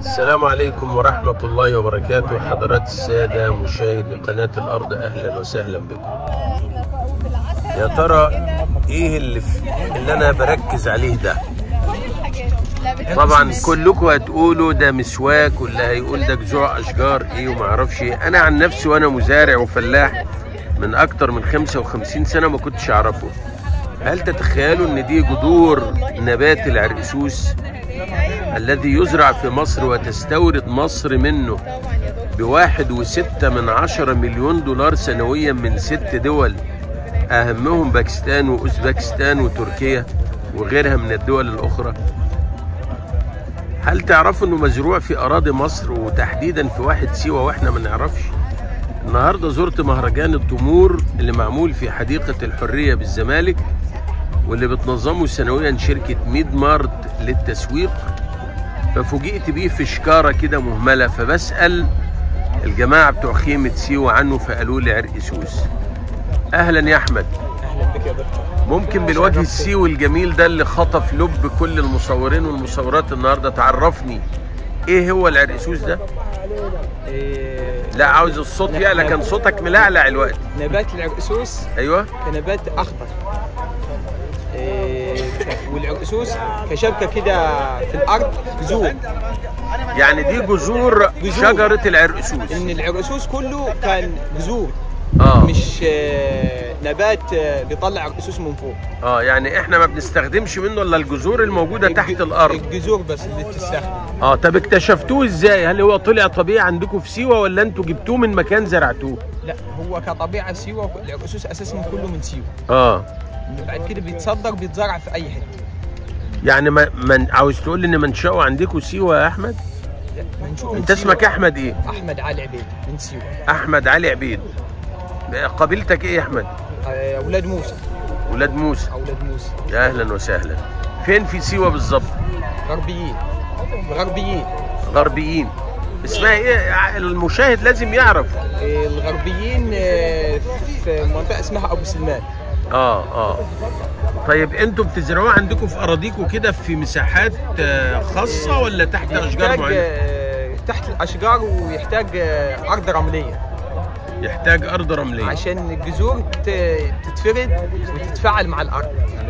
السلام عليكم ورحمة الله وبركاته حضرات السادة مشاهدي قناة الأرض أهلا وسهلا بكم يا ترى إيه اللي, في اللي أنا بركز عليه ده طبعا كلكم هتقولوا ده مسواك واللي هيقول ده جذوع أشجار إيه ومعرفش إيه أنا عن نفسي وأنا مزارع وفلاح من أكتر من 55 سنة ما كنتش أعرفه هل تتخيلوا ان دي جذور نبات العرقسوس الذي يزرع في مصر وتستورد مصر منه بواحد وستة من عشرة مليون دولار سنويا من ست دول أهمهم باكستان وأوزبكستان وتركيا وغيرها من الدول الأخرى هل تعرفوا أنه مزروع في أراضي مصر وتحديدا في واحد سيوة وإحنا ما نعرفش النهاردة زرت مهرجان التمور اللي معمول في حديقة الحرية بالزمالك واللي بتنظمه سنويا شركة ميد مارت للتسويق ففوجئت بيه في شكارة كده مهملة فبسأل الجماعة بتوع خيمة سيوة عنه فقالوا لي عرق سوس أهلا يا أحمد اهلا بك يا دكتور ممكن بالوجه السيوي الجميل ده اللي خطف لب كل المصورين والمصورات النهارده تعرفني ايه هو العرقسوس ده؟ إيه لا عاوز الصوت يعلى كان صوتك ملعلع الوقت نبات العرقسوس ايوه كنبات اخضر إيه والعرقسوس كشبكه كده في الارض جذور يعني دي جذور جذور. شجرة العرقسوس ان العرقسوس كله كان جذور اه مش آه، نبات آه، بيطلع عرقسوس من فوق اه يعني احنا ما بنستخدمش منه الا الجذور الموجودة تحت الج- الارض الجذور بس اللي بتستخدم اه طب اكتشفتوه ازاي؟ هل هو طلع طبيعي عندكم في سيوة ولا انتوا جبتوه من مكان زرعتوه؟ لا هو كطبيعه سيوه العرقسوس اساسا كله من سيوه اه بعد كده بيتصدر بيتزرع في اي حته يعني ما من عاوز تقول لي ان منشأه عندكم سيوة يا احمد؟ لا، منشوء من انت سيوة. اسمك احمد ايه؟ احمد علي عبيد من سيوه احمد علي عبيد قبيلتك ايه يا احمد؟ آه، اولاد موسى ولاد موسى اولاد موسى يا اهلا وسهلا فين في سيوة بالظبط؟ غربيين غربيين غربيين اسمها ايه المشاهد لازم يعرف آه، الغربيين آه، في منطقه اسمها ابو سلمان اه اه طيب انتوا بتزرعوه عندكم في اراضيكم كده في مساحات آه، خاصه ولا تحت اشجار يحتاج معينه آه، تحت الاشجار ويحتاج آه، ارض رمليه يحتاج ارض رمليه عشان الجذور ت- تتفرد وتتفاعل مع الارض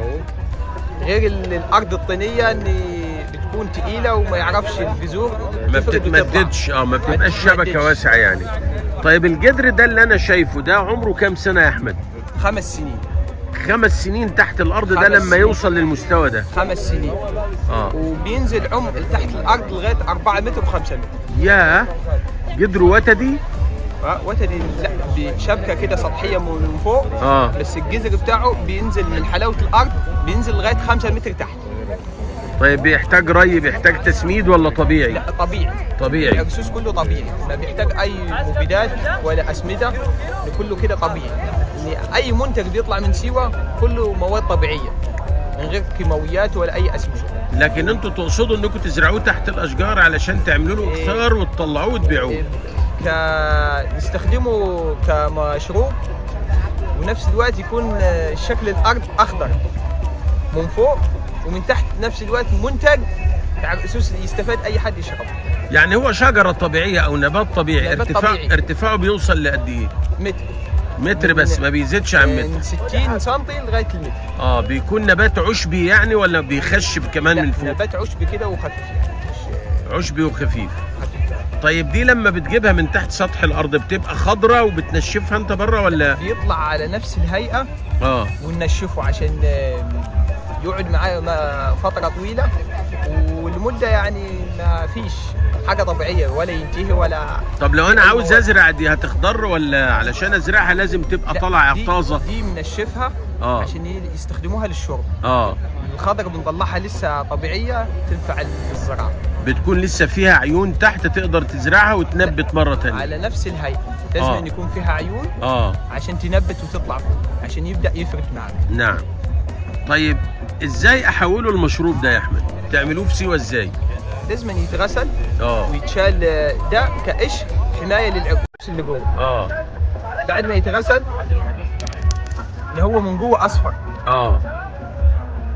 غير ال- الارض الطينيه ان بتكون تقيله وما يعرفش الجذور ما تفرد وتطلع. بتتمددش اه ما بتبقاش بتتمددش. شبكه واسعه يعني طيب الجدر ده اللي انا شايفه ده عمره كام سنه يا احمد خمس سنين خمس سنين تحت الارض ده خمس لما سنين. يوصل للمستوى ده خمس سنين اه وبينزل عمق تحت الارض لغايه 4 متر و5 متر يا جدر وتدي آه، وتدي لا بشبكه كده سطحيه من فوق اه بس الجذر بتاعه بينزل من حلاوه الارض بينزل لغايه 5 متر تحت طيب بيحتاج ري بيحتاج تسميد ولا طبيعي لا طبيعي طبيعي العرسوس كله طبيعي ما بيحتاج اي مبيدات ولا اسمده ده كله كده طبيعي يعني اي منتج بيطلع من سيوه كله مواد طبيعيه من غير كيماويات ولا اي اسمده لكن انتوا تقصدوا انكم تزرعوه تحت الاشجار علشان تعملوا له إيه. اكثار وتطلعوه وتبيعوه ك نستخدمه كمشروب ونفس الوقت يكون آه، شكل الارض اخضر من فوق ومن تحت نفس الوقت منتج على اساس يستفاد اي حد يشربه يعني هو شجره طبيعيه او نبات طبيعي نبات ارتفاع طبيعي. ارتفاعه بيوصل لقد ايه متر متر بس ما بيزيدش عن متر من 60 سم لغايه المتر اه بيكون نبات عشبي يعني ولا بيخشب كمان من لا فوق نبات عشبي كده وخفيف يعني مش عشبي وخفيف خفيف طيب دي لما بتجيبها من تحت سطح الارض بتبقى خضراء وبتنشفها انت بره ولا بيطلع على نفس الهيئه اه وننشفه عشان آه، يقعد معايا ما- فتره طويله والمده يعني ما فيش حاجه طبيعيه ولا ينتهي ولا طب لو انا أي عاوز مواد. ازرع دي هتخضر ولا علشان ازرعها لازم تبقى لا، طالعه دي- طازه دي منشفها آه. عشان ي- يستخدموها للشرب اه الخضر بنطلعها لسه طبيعيه تنفع للزراعه بتكون لسه فيها عيون تحت تقدر تزرعها وتنبت مره تانية على نفس الهيئه لازم آه. أن يكون فيها عيون اه عشان تنبت وتطلع فوق عشان يبدا يفرد معاك نعم طيب ازاي احوله المشروب ده يا احمد تعملوه في سيوه ازاي لازم أن يتغسل اه ويتشال ده كقشر حمايه للعكوس اللي جوه اه بعد ما يتغسل اللي هو من جوه اصفر اه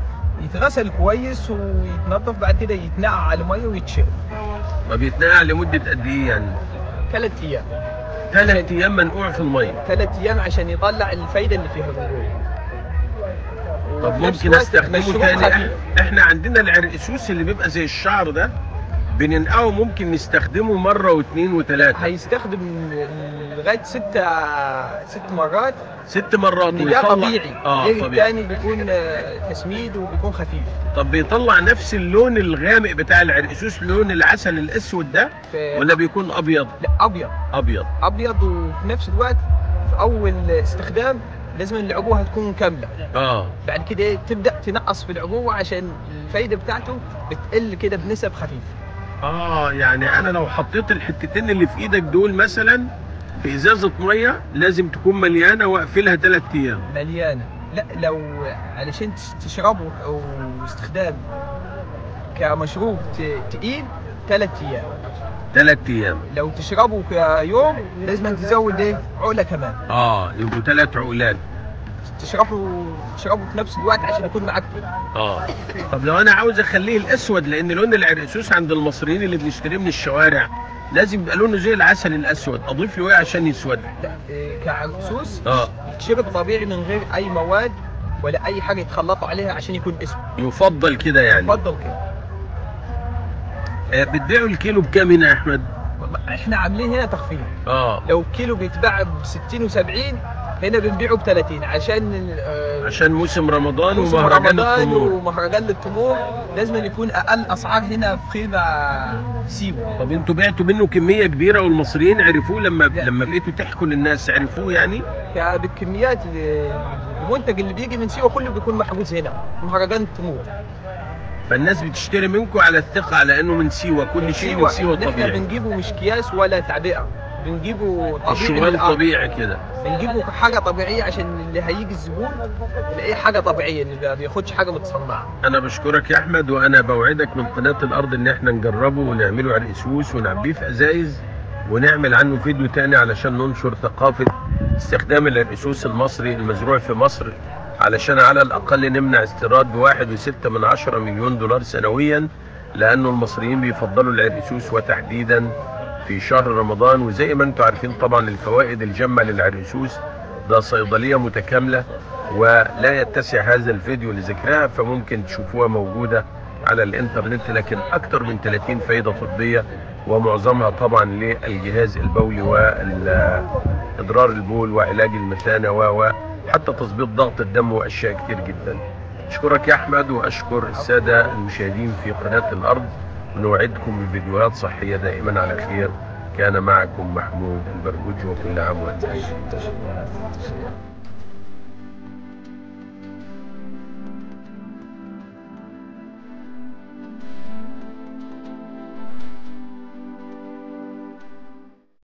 يتغسل كويس ويتنظف بعد كده يتنقع على الميه ويتشرب ما بيتنقع لمده قد ايه يعني؟ ثلاث ايام ثلاث ايام منقوع في الميه ثلاث ايام عشان يطلع الفايده اللي فيها جوه طب وفي نفس ممكن الوقت استخدمه مشروب تاني خفيف. إح- احنا عندنا العرقسوس اللي بيبقى زي الشعر ده بننقعه ممكن نستخدمه مره واثنين وثلاثه هيستخدم لغايه ستة ست مرات ست مرات ده ويطلع طبيعي اه غير طبيعي الثاني بيكون آه، تسميد وبيكون خفيف طب بيطلع نفس اللون الغامق بتاع العرقسوس لون العسل الاسود ده في ولا بيكون ابيض لا ابيض ابيض ابيض وفي نفس الوقت في اول استخدام لازم العبوه تكون كامله اه بعد كده تبدا تنقص في العبوه عشان الفايده بتاعته بتقل كده بنسب خفيفه اه يعني انا لو حطيت الحتتين اللي في ايدك دول مثلا في ازازه ميه لازم تكون مليانه واقفلها ثلاث ايام مليانه لا لو علشان تشربه او استخدام كمشروب ت- تقيل ثلاث ايام ثلاث ايام لو تشربه كيوم لازم تزود ايه عقله كمان اه يبقوا ثلاث عقلات تشربه تشربه في نفس الوقت عشان يكون معاك اه طب لو انا عاوز اخليه الاسود لان لون العرقسوس عند المصريين اللي بنشتريه من الشوارع لازم يبقى لونه زي العسل الاسود اضيف له ايه عشان يسود لا إيه، كعرقسوس اه يتشرب طبيعي من غير اي مواد ولا اي حاجه يتخلطوا عليها عشان يكون اسود يفضل كده يعني اتفضل كده آه بتبيعوا الكيلو بكام هنا يا احمد احنا عاملين هنا تخفيض اه لو كيلو بيتباع ب 60 و70 هنا بنبيعه ب 30 عشان آه، عشان موسم رمضان موسم ومهرجان رمضان الخمور ومهرجان للتمور لازم يكون اقل اسعار هنا في خيمه سيوه طب انتوا بعتوا منه كميه كبيره والمصريين عرفوه لما لا. لما بقيتوا تحكوا للناس عرفوه يعني ك- بالكميات ال- المنتج اللي بيجي من سيوه كله بيكون محجوز هنا مهرجان التمور فالناس بتشتري منكم على الثقه على انه من سيوه كل شيء من سيوه احنا طبيعي بنجيبه مش اكياس ولا تعبئه بنجيبه طبيعي من الشوال الأرض. طبيعي كده بنجيبه حاجه طبيعيه عشان اللي هيجي الزبون يلاقيه حاجه طبيعيه اللي ما بياخدش حاجه متصنعه انا بشكرك يا احمد وانا بوعدك من قناه الارض ان احنا نجربه ونعمله على الاسوس ونعبيه في ازايز ونعمل عنه فيديو تاني علشان ننشر ثقافه استخدام الارقسوس المصري المزروع في مصر علشان على الاقل نمنع استيراد بواحد وستة من عشرة مليون دولار سنويا لانه المصريين بيفضلوا العرقسوس وتحديدا في شهر رمضان وزي ما انتم عارفين طبعا الفوائد الجامه للعرقسوس ده صيدليه متكامله ولا يتسع هذا الفيديو لذكرها فممكن تشوفوها موجوده على الانترنت لكن اكثر من 30 فائده طبيه ومعظمها طبعا للجهاز البولي واضرار البول وعلاج المثانه و و حتى تظبيط ضغط الدم واشياء كتير جدا. اشكرك يا احمد واشكر الساده المشاهدين في قناه الارض ونوعدكم بفيديوهات صحيه دائما على خير. كان معكم محمود البرغوثي وكل عام وانتم بخير.